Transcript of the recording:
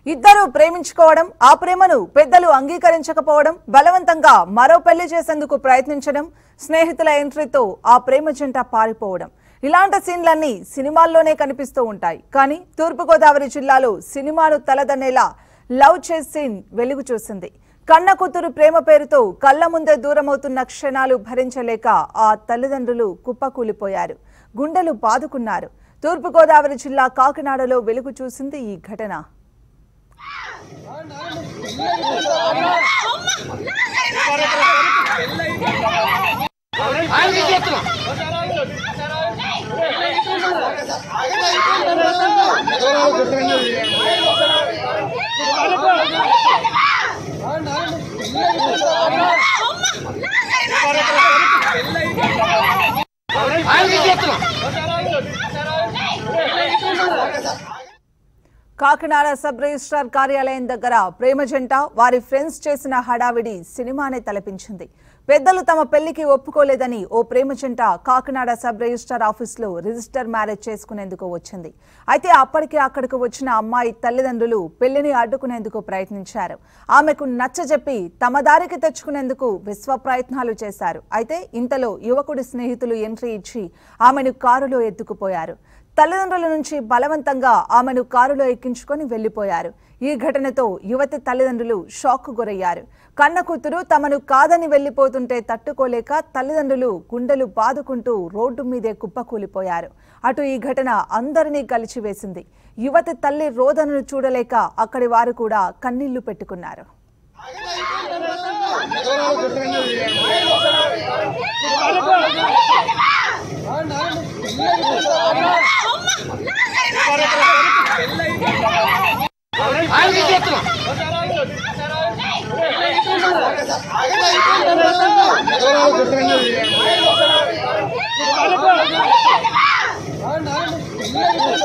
ఇద్దరు ప్రేమించుకోవడం ఆ ప్రేమను పెద్దలు అంగీకరించకపోవడం బలవంతంగా మరో పెళ్లి చేసేందుకు ప్రయత్నించడం స్నేహితుల ఎంట్రీతో ఆ ప్రేమ జంట పారిపోవడం ఇలాంటి సీన్లన్నీ సినిమాల్లోనే కనిపిస్తూ ఉంటాయి కానీ తూర్పుగోదావరి జిల్లాలో సినిమాను తలదన్నేలా లవ్ చేస్ సీన్ వెలుగు చూసింది కన్న కూతురు ప్రేమ పేరుతో కళ్ళ ముందే దూరమవుతున్న క్షణాలు భరించలేక ఆ తల్లిదండ్రులు కుప్పకూలిపోయారు గుండెలు బాదుకున్నారు తూర్పుగోదావరి జిల్లా కాకినాడలో వెలుగు చూసింది ఈ ఘటన కాకినాడ సబ్ రిజిస్ట్రార్ కార్యాలయం దగ్గర ప్రేమ జంట వారి ఫ్రెండ్స్ చేసిన హడావిడి సినిమానే తలపించింది పెద్దలు తమ పెళ్లికి ఒప్పుకోలేదని ఓ ప్రేమ జంట కాకినాడ సబ్ రిజిస్ట్రార్ ఆఫీసులో రిజిస్టర్ మ్యారేజ్ చేసుకునేందుకు వచ్చింది అయితే అప్పటికే అక్కడికి వచ్చిన అమ్మాయి తల్లిదండ్రులు పెళ్లిని అడ్డుకునేందుకు ప్రయత్నించారు ఆమెకు నచ్చజెప్పి తమ దారికి తెచ్చుకునేందుకు విశ్వ ప్రయత్నాలు చేశారు అయితే ఇంతలో యువకుడి స్నేహితులు ఎంట్రీ ఇచ్చి ఆమెను కారులో ఎత్తుకుపోయారు తల్లిదండ్రుల నుంచి బలవంతంగా ఆమెను కారులో ఎక్కించుకొని వెళ్లిపోయారు ఈ ఘటనతో యువతి తల్లిదండ్రులు షాక్ గురయ్యారు కన్న కూతురు తమను కాదని వెళ్లిపోతుంటే తట్టుకోలేక తల్లిదండ్రులు గుండెలు బాదుకుంటూ రోడ్డు మీదే కుప్పకూలిపోయారు అటు ఈ ఘటన అందరినీ కలిచివేసింది యువతి తల్లి రోదనను చూడలేక అక్కడి వారు కూడా కన్నీళ్లు పెట్టుకున్నారు ఆ